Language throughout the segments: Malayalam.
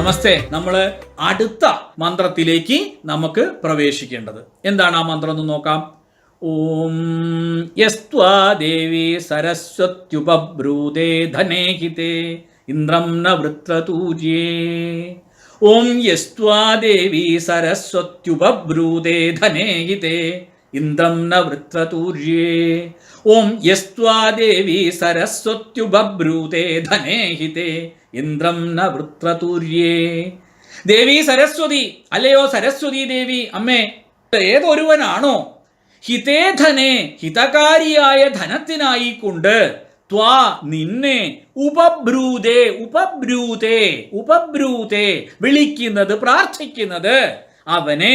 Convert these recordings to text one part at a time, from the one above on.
നമസ്തേ നമ്മൾ അടുത്ത മന്ത്രത്തിലേക്ക് നമുക്ക് പ്രവേശിക്കേണ്ടത് എന്താണ് ആ മന്ത്രം എന്ന് നോക്കാം ഓം യസ്ത്വാ ദേവി സരസ്വത്യുപബ്രൂതേ ധനേഹിതേ ഇന്ദ്രം ന വൃത്രതൂര്യേ ഓം യസ്ത്വാ ദേവി സരസ്വത്യുപബ്രൂതേ ധനേഹിതേ ഇന്ദ്രം ന വൃത്രതൂര്യേ ഓം യസ്ത്വാ ദേവി സരസ്വത്യുപബ്രൂതേ ധനേഹിതേ ഇന്ദ്രം ന വൃത്രതൂര്യേ ദേവി സരസ്വതി അല്ലയോ സരസ്വതി ദേവി അമ്മേ ഏതൊരുവനാണോ ഹിതേ ധനെ ഹിതകാരിയായ ധനത്തിനായി കൊണ്ട് ത്വാ നിന്നെ ഉപബ്രൂതേ ഉപബ്രൂതേ ഉപബ്രൂതേ വിളിക്കുന്നത് പ്രാർത്ഥിക്കുന്നത് അവനെ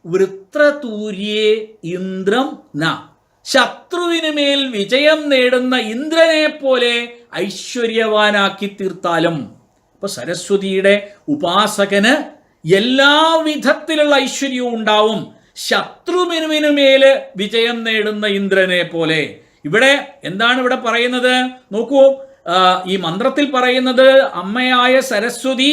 വൃത്രതൂര്യേ ഇന്ദ്രം ന ശത്രുവിന് മേൽ വിജയം നേടുന്ന ഇന്ദ്രനെ പോലെ ഐശ്വര്യവാനാക്കി തീർത്താലും അപ്പൊ സരസ്വതിയുടെ ഉപാസകന് എല്ലാ വിധത്തിലുള്ള ഐശ്വര്യവും ഉണ്ടാവും ശത്രുവിനുവിനു മേല് വിജയം നേടുന്ന ഇന്ദ്രനെ പോലെ ഇവിടെ എന്താണ് ഇവിടെ പറയുന്നത് നോക്കൂ ആ, ഈ മന്ത്രത്തിൽ പറയുന്നത് അമ്മയായ സരസ്വതി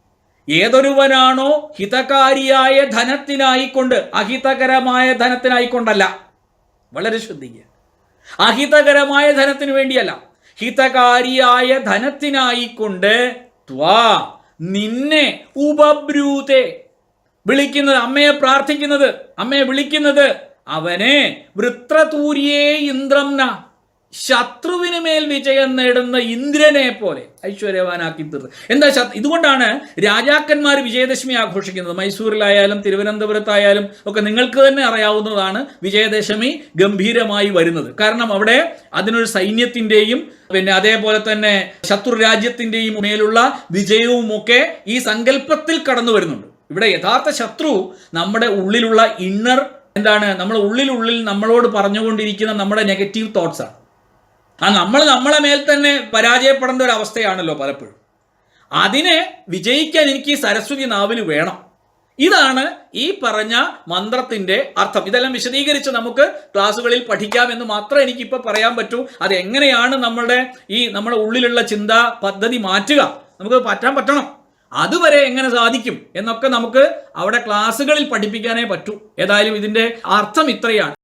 ഏതൊരുവനാണോ ഹിതകാരിയായ ധനത്തിനായിക്കൊണ്ട് അഹിതകരമായ ധനത്തിനായിക്കൊണ്ടല്ല വളരെ ശ്രദ്ധിക്കുക അഹിതകരമായ ധനത്തിന് വേണ്ടിയല്ല ഹിതകാരിയായ ധനത്തിനായിക്കൊണ്ട് ത്വാ നിന്നെ ഉപബ്രൂതെ വിളിക്കുന്നത് അമ്മയെ പ്രാർത്ഥിക്കുന്നത് അമ്മയെ വിളിക്കുന്നത് അവനെ വൃത്രതൂര്യേ ഇന്ദ്രം ന ശത്രുവിന് മേൽ വിജയം നേടുന്ന ഇന്ദ്രനെ പോലെ ഐശ്വര്യവാനാക്കി തീർത്ത് എന്താ ശത്- ഇതുകൊണ്ടാണ് രാജാക്കന്മാർ വിജയദശമി ആഘോഷിക്കുന്നത് മൈസൂരിലായാലും തിരുവനന്തപുരത്തായാലും ഒക്കെ നിങ്ങൾക്ക് തന്നെ അറിയാവുന്നതാണ് വിജയദശമി ഗംഭീരമായി വരുന്നത് കാരണം അവിടെ അതിനൊരു സൈന്യത്തിൻ്റെയും പിന്നെ അതേപോലെ തന്നെ ശത്രു രാജ്യത്തിൻ്റെയും മേലുള്ള വിജയവും ഒക്കെ ഈ സങ്കല്പത്തിൽ കടന്നു വരുന്നുണ്ട് ഇവിടെ യഥാർത്ഥ ശത്രു നമ്മുടെ ഉള്ളിലുള്ള ഇന്നർ എന്താണ് നമ്മുടെ ഉള്ളിലുള്ളിൽ നമ്മളോട് പറഞ്ഞുകൊണ്ടിരിക്കുന്ന നമ്മുടെ നെഗറ്റീവ് തോട്ട്സ് ആണ് ആ നമ്മൾ നമ്മളെ മേൽ തന്നെ പരാജയപ്പെടേണ്ട ഒരു അവസ്ഥയാണല്ലോ പലപ്പോഴും അതിനെ വിജയിക്കാൻ എനിക്ക് ഈ സരസ്വതി നാവിന് വേണം ഇതാണ് ഈ പറഞ്ഞ മന്ത്രത്തിന്റെ അർത്ഥം ഇതെല്ലാം വിശദീകരിച്ച് നമുക്ക് ക്ലാസ്സുകളിൽ പഠിക്കാമെന്ന് മാത്രമേ എനിക്കിപ്പോൾ പറയാൻ പറ്റൂ അത് എങ്ങനെയാണ് നമ്മളുടെ ഈ നമ്മുടെ ഉള്ളിലുള്ള ചിന്താ പദ്ധതി മാറ്റുക നമുക്ക് പറ്റാൻ പറ്റണം അതുവരെ എങ്ങനെ സാധിക്കും എന്നൊക്കെ നമുക്ക് അവിടെ ക്ലാസ്സുകളിൽ പഠിപ്പിക്കാനേ പറ്റൂ ഏതായാലും ഇതിന്റെ അർത്ഥം ഇത്രയാണ്